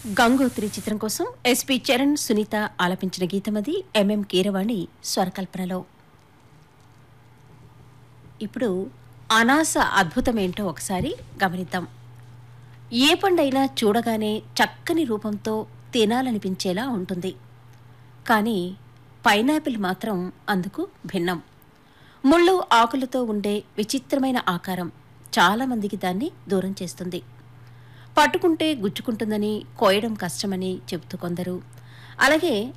గంగోత్రి చిత్రం కోసం ఎస్పి చరణ్ సునీత ఆలపించిన గీతమది ఎంఎం కీరవాణి స్వరకల్పనలో ఇప్పుడు అనాస అద్భుతమేంటో ఒకసారి గమనిద్దాం ఏ పండైనా చూడగానే చక్కని రూపంతో తినాలనిపించేలా ఉంటుంది కానీ పైనాపిల్ మాత్రం అందుకు భిన్నం ముళ్ళు ఆకులతో ఉండే విచిత్రమైన ఆకారం చాలామందికి దాన్ని దూరం చేస్తుంది పట్టుకుంటే గుచ్చుకుంటుందని కోయడం కష్టమని చెబుతూ కొందరు అలాగే